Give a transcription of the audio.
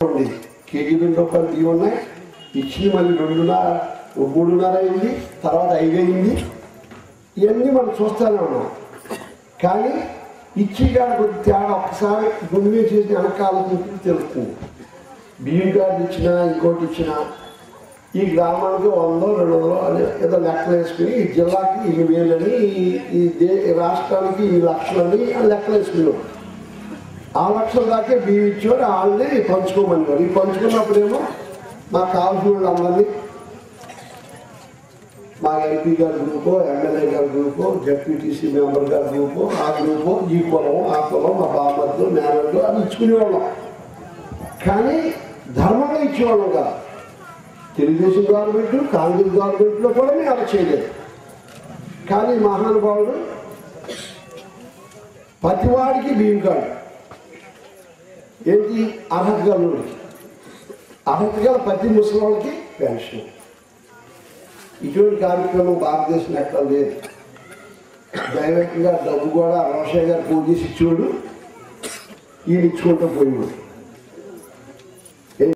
ఉంది కేజీ రెండు రూపాయలు బియ్యం ఉన్నాయి ఇచ్చి మళ్ళీ రెండున్నర మూడున్నర అయింది తర్వాత ఐదు అయింది ఇవన్నీ మనం చూస్తూనే ఉన్నాం కానీ ఇచ్చి కాడ కొద్ది తేడా ఒక్కసారి గుండె చేసి వెనకాల చూసి తెలుస్తుంది బియ్యం కార్డు ఇచ్చినా ఇంకోటి ఇచ్చినా ఈ గ్రామానికి వందో రెండు వందలు అని ఏదో లెక్కలు వేసుకుని ఈ జిల్లాకి ఇన్ని వేలని ఈ- ఈ దే రాష్ట్రానికి ఈ లక్షలని అని లెక్కలు వేసుకున్నాం ఆ లక్షల దాకే బియ్యం ఇచ్చేవారు వాళ్ళని పంచుకోమనేవారు ఈ పంచుకున్నప్పుడేమో మాకు కావాల్సిన వాళ్ళందరినీ మా ఎంపీ గారి గ్రూపో ఎమ్మెల్యే గారి గ్రూపో జడ్పీటీసీ మెంబర్ గారి గ్రూపో ఆ గ్రూపో ఈ కులం ఆ కులం మా బామ్మర్లు మేనర్లు అని ఇచ్చుకునేవాళ్ళం కానీ ధర్మంగా ఇచ్చేవాళ్ళం కాదు తెలుగుదేశం గవర్నమెంట్ కాంగ్రెస్ గవర్నమెంట్లో కూడా మేము అలా చేయలేదు కానీ మహానుభావుడు ప్రతివాడికి బియ్యం కార్డు ఏంటి అర్హత గలవాడికి అర్హత గల ప్రతి ముసలివాళ్ళకి పెన్షన్ ఇటువంటి కార్యక్రమం భారతదేశం ఎక్కడ లేదు దైవకంగా డబ్బు కూడా రోషయ్య గారు పూజ చేసి ఇచ్చేవాడు ఈయన ఇచ్చుకుంటూ పోయేవాడు